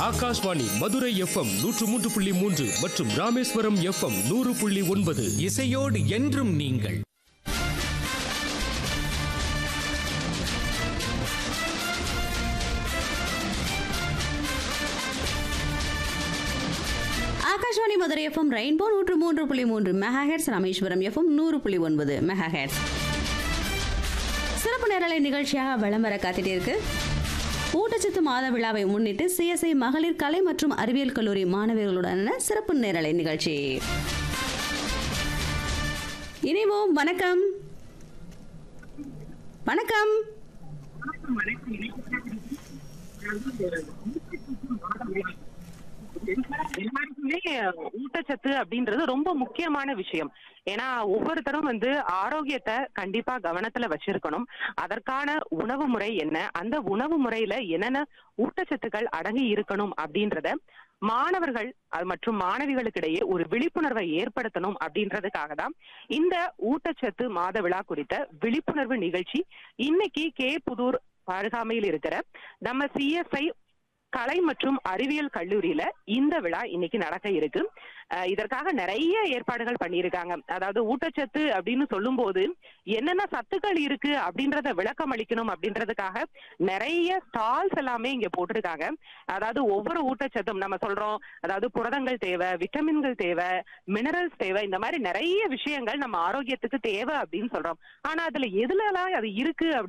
Akashvani Madurai FM நூற்று மூன்று புள்ளி மூன்று மற்றும் ராமேஸ்வரம் எஃப்எம் நூறு புள்ளி ஒன்பது இசையோடு என்றும் நீங்கள் ஆகாஷ்வாணி மதுரை எஃப்எம் ரெயின்போ நூற்று மூன்று புள்ளி மூன்று மெகாஹெட்ஸ் ராமேஸ்வரம் எஃப்எம் நூறு புள்ளி ஒன்பது மெகாஹெட்ஸ் சிறப்பு நேரலை நிகழ்ச்சியாக விளம்பர காத்துட்டே இருக்கு ஊட்டச்சத்து மாத விழாவை முன்னிட்டு சிஎஸ்ஐ மகளிர் கலை மற்றும் அறிவியல் கல்லூரி மாணவிகளுடனான சிறப்பு நேரலை நிகழ்ச்சி இணைவோம் வணக்கம் வணக்கம் எல்லாருக்குமே ஊட்டச்சத்து அப்படின்றது ரொம்ப முக்கியமான விஷயம் ஏன்னா ஒவ்வொருத்தரும் வந்து ஆரோக்கியத்தை கண்டிப்பா கவனத்துல வச்சிருக்கணும் அதற்கான உணவு முறை என்ன அந்த உணவு முறையில என்னென்ன ஊட்டச்சத்துக்கள் அடங்கி இருக்கணும் அப்படின்றத மாணவர்கள் அது மற்றும் மாணவிகளுக்கிடையே ஒரு விழிப்புணர்வை ஏற்படுத்தணும் அப்படின்றதுக்காக தான் இந்த ஊட்டச்சத்து மாத விழா குறித்த விழிப்புணர்வு நிகழ்ச்சி இன்னைக்கு கே புதூர் அருகாமையில் இருக்கிற நம்ம சிஎஸ்ஐ கலை மற்றும் அறிவியல் கல்லூரியில இந்த விழா இன்னைக்கு நடக்க இருக்கு அஹ் இதற்காக நிறைய ஏற்பாடுகள் பண்ணியிருக்காங்க அதாவது ஊட்டச்சத்து அப்படின்னு சொல்லும்போது என்னென்ன சத்துக்கள் இருக்கு அப்படின்றத விளக்கம் அளிக்கணும் அப்படின்றதுக்காக நிறைய ஸ்டால்ஸ் எல்லாமே இங்க போட்டிருக்காங்க அதாவது ஒவ்வொரு ஊட்டச்சத்தும் நம்ம சொல்றோம் அதாவது புரதங்கள் தேவை விட்டமின்கள் தேவை மினரல்ஸ் தேவை இந்த மாதிரி நிறைய விஷயங்கள் நம்ம ஆரோக்கியத்துக்கு தேவை அப்படின்னு சொல்றோம் ஆனா அதுல எதுல எல்லாம் அது இருக்கு